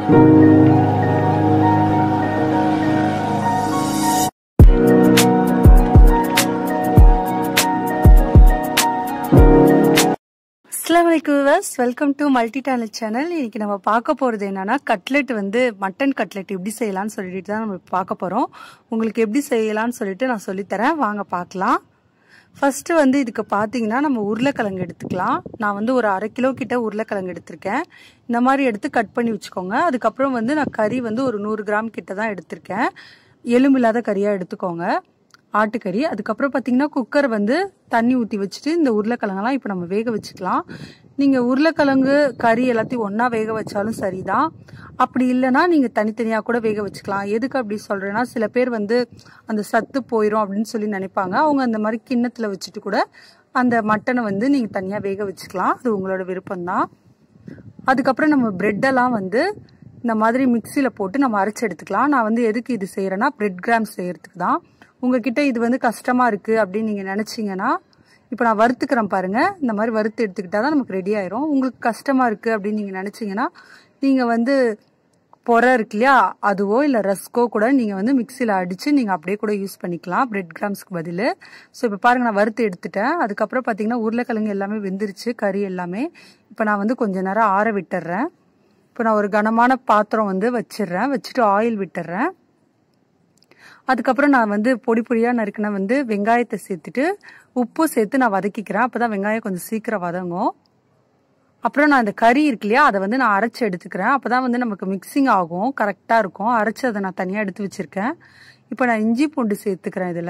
அஸ்லாம் வலைக்கூவர்ஸ் welcome to multi talent channel இன்னைக்கு நம்ம பார்க்க போகிறது என்னன்னா கட்லெட் வந்து மட்டன் கட்லெட் எப்படி செய்யலாம்னு சொல்லிட்டு தான் நம்ம பார்க்க போகிறோம் உங்களுக்கு எப்படி செய்யலாம்னு சொல்லிட்டு நான் சொல்லித்தரேன் வாங்க பார்க்கலாம் ஃபஸ்ட்டு வந்து இதுக்கு பார்த்தீங்கன்னா நம்ம உருளைக்கிழங்கு எடுத்துக்கலாம் நான் வந்து ஒரு அரை கிலோ கிட்ட உருளைக்கிழங்கு எடுத்திருக்கேன் இந்த மாதிரி எடுத்து கட் பண்ணி வச்சுக்கோங்க அதுக்கப்புறம் வந்து நான் கறி வந்து ஒரு நூறு கிராம் கிட்ட தான் எடுத்திருக்கேன் எலும்பில்லாத கறியாக எடுத்துக்கோங்க ஆட்டுக்கறி அதுக்கப்புறம் பார்த்தீங்கன்னா குக்கர் வந்து தண்ணி ஊற்றி வச்சுட்டு இந்த உருளைக்கிழங்கெல்லாம் இப்போ நம்ம வேக வச்சுக்கலாம் நீங்கள் உருளைக்கிழங்கு கறி எல்லாத்தையும் ஒன்றா வேக வச்சாலும் சரிதான் அப்படி இல்லைன்னா நீங்கள் தனித்தனியாக கூட வேக வச்சுக்கலாம் எதுக்கு அப்படி சொல்கிறேன்னா சில பேர் வந்து அந்த சத்து போயிடும் அப்படின்னு சொல்லி நினைப்பாங்க அவங்க அந்த மாதிரி கிண்ணத்தில் வச்சுட்டு கூட அந்த மட்டனை வந்து நீங்கள் தனியாக வேக வச்சுக்கலாம் அது உங்களோட விருப்பம்தான் அதுக்கப்புறம் நம்ம ப்ரெட்டெல்லாம் வந்து இந்த மாதிரி மிக்சியில் போட்டு நம்ம அரைச்சி எடுத்துக்கலாம் நான் வந்து எதுக்கு இது செய்கிறேன்னா பிரெட் கிராம் செய்கிறதுக்கு தான் உங்ககிட்ட இது வந்து கஷ்டமாக இருக்குது அப்படின்னு நீங்கள் நினச்சிங்கன்னா இப்போ நான் வறுத்துக்கிறேன் பாருங்கள் இந்த மாதிரி வறுத்து எடுத்துக்கிட்டால் தான் நமக்கு ரெடி ஆயிரும் உங்களுக்கு கஷ்டமாக இருக்குது அப்படின்னு நீங்கள் நினச்சிங்கன்னா நீங்கள் வந்து பொறை இருக்கு இல்லையா அதுவோ இல்லை ரஸ்கோ கூட நீங்கள் வந்து மிக்சியில் அடித்து நீங்கள் அப்படியே கூட யூஸ் பண்ணிக்கலாம் பிரெட் கிராம்ஸ்க்கு பதில் ஸோ இப்போ பாருங்கள் நான் வறுத்து எடுத்துட்டேன் அதுக்கப்புறம் பார்த்தீங்கன்னா உருளைக்கிழங்கு எல்லாமே வெந்துருச்சு கறி எல்லாமே இப்போ நான் வந்து கொஞ்ச நேரம் ஆற விட்டுறேன் இப்போ நான் ஒரு கனமான பாத்திரம் வந்து வச்சிடுறேன் வச்சுட்டு ஆயில் விட்டுறேன் அதுக்கப்புறம் நான் வந்து பொடி பொடியாக நறுக்கின வந்து வெங்காயத்தை சேர்த்துட்டு உப்பு சேர்த்து நான் வதக்கிக்கிறேன் அப்போ தான் வெங்காயம் கொஞ்சம் சீக்கிரம் வதங்கும் அப்புறம் நான் இந்த கறி இருக்கு இல்லையா அதை வந்து நான் அரைச்சி எடுத்துக்கிறேன் அப்போ தான் வந்து நமக்கு மிக்சிங் ஆகும் கரெக்டாக இருக்கும் அரைச்சி அதை நான் தனியாக எடுத்து வச்சுருக்கேன் இப்போ நான் இஞ்சி பூண்டு சேர்த்துக்கிறேன் இதில்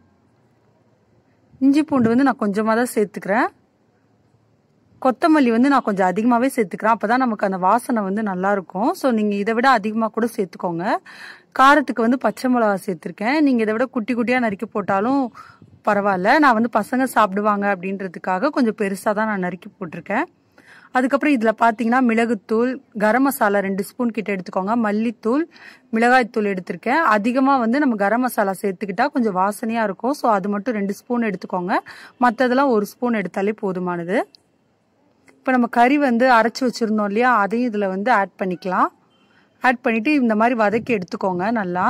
இஞ்சி பூண்டு வந்து நான் கொஞ்சமாக தான் சேர்த்துக்கிறேன் கொத்தமல்லி வந்து நான் கொஞ்சம் அதிகமாகவே சேர்த்துக்கிறேன் அப்போ தான் நமக்கு அந்த வாசனை வந்து நல்லாயிருக்கும் ஸோ நீங்கள் இதை விட அதிகமாக கூட சேர்த்துக்கோங்க காரத்துக்கு வந்து பச்சை மிளகா சேர்த்துருக்கேன் நீங்கள் இதை விட குட்டி குட்டியாக நறுக்கி போட்டாலும் பரவாயில்ல நான் வந்து பசங்க சாப்பிடுவாங்க அப்படின்றதுக்காக கொஞ்சம் பெருசாக தான் நான் நறுக்கி போட்டிருக்கேன் அதுக்கப்புறம் இதில் பார்த்தீங்கன்னா மிளகுத்தூள் கரம் மசாலா ரெண்டு ஸ்பூன் கிட்ட எடுத்துக்கோங்க மல்லித்தூள் மிளகாய்த்தூள் எடுத்திருக்கேன் அதிகமாக வந்து நம்ம கரம் மசாலா சேர்த்துக்கிட்டா கொஞ்சம் வாசனையாக இருக்கும் ஸோ அது மட்டும் ரெண்டு ஸ்பூன் எடுத்துக்கோங்க மற்றதெல்லாம் ஒரு ஸ்பூன் எடுத்தாலே போதுமானது இப்போ நம்ம கறி வந்து அரைச்சி வச்சுருந்தோம் இல்லையா அதையும் இதில் வந்து ஆட் பண்ணிக்கலாம் ஆட் பண்ணிவிட்டு இந்த மாதிரி வதக்கி எடுத்துக்கோங்க நல்லா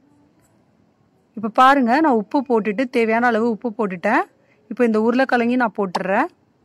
இப்போ பாருங்கள் நான் உப்பு போட்டுட்டு தேவையான அளவு உப்பு போட்டுட்டேன் இப்போ இந்த உருளைக்கிழங்கையும் நான் போட்டுடுறேன்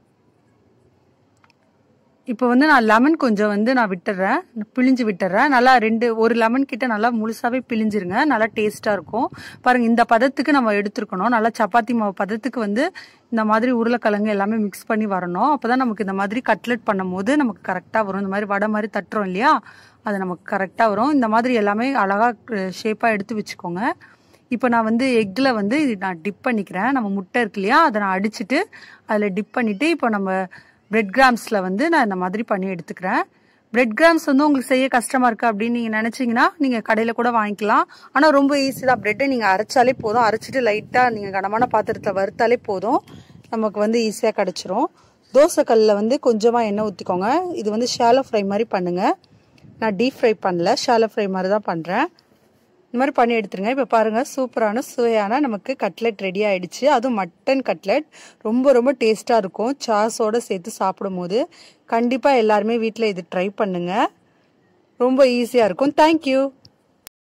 இப்போ வந்து நான் லெமன் கொஞ்சம் வந்து நான் விட்டுறேன் பிழிஞ்சு விட்டுறேன் நல்லா ரெண்டு ஒரு லெமன் கிட்ட நல்லா முழுசாவே பிழிஞ்சிருங்க நல்லா டேஸ்ட்டாக இருக்கும் பாருங்கள் இந்த பதத்துக்கு நம்ம எடுத்துருக்கணும் நல்லா சப்பாத்தி மாவு பதத்துக்கு வந்து இந்த மாதிரி உருளைக்கிழங்கு எல்லாமே மிக்ஸ் பண்ணி வரணும் அப்போ தான் நமக்கு இந்த மாதிரி கட்லெட் பண்ணும் போது நமக்கு கரெக்டாக வரும் இந்த மாதிரி வடை மாதிரி தட்டுறோம் இல்லையா அது நமக்கு கரெக்டாக வரும் இந்த மாதிரி எல்லாமே அழகாக ஷேப்பாக எடுத்து வச்சுக்கோங்க இப்போ நான் வந்து எக்கில் வந்து நான் டிப் பண்ணிக்கிறேன் நம்ம முட்டை இருக்கு இல்லையா அதை நான் அடிச்சுட்டு அதில் டிப் பண்ணிவிட்டு இப்போ நம்ம பிரெட் கிராம்ஸில் வந்து நான் இந்த மாதிரி பண்ணி எடுத்துக்கிறேன் பிரெட் கிராம்ஸ் வந்து உங்களுக்கு செய்ய கஷ்டமாக இருக்குது அப்படின்னு நீங்கள் நினச்சிங்கன்னா நீங்கள் கடையில் கூட வாங்கிக்கலாம் ஆனால் ரொம்ப ஈஸி தான் ப்ரெட்டை நீங்கள் அரைச்சாலே போதும் அரைச்சிட்டு லைட்டாக நீங்கள் கனமான பாத்திரத்தில் வறுத்தாலே போதும் நமக்கு வந்து ஈஸியாக கிடச்சிரும் தோசைக்கல்லில் வந்து கொஞ்சமாக எண்ணெய் ஊற்றிக்கோங்க இது வந்து ஷாலோ ஃப்ரை மாதிரி பண்ணுங்கள் நான் டீப் ஃப்ரை பண்ணல ஷாலோ ஃப்ரை மாதிரி தான் பண்ணுறேன் இந்த மாதிரி பண்ணி எடுத்துருங்க இப்போ பாருங்கள் சூப்பரான சுவையான நமக்கு கட்லெட் ரெடி ஆயிடுச்சு அதுவும் மட்டன் கட்லெட் ரொம்ப ரொம்ப டேஸ்ட்டாக இருக்கும் சாஸோடு சேர்த்து சாப்பிடும் போது கண்டிப்பாக எல்லாருமே வீட்டில் இது ட்ரை பண்ணுங்கள் ரொம்ப ஈஸியாக இருக்கும் தேங்க்யூ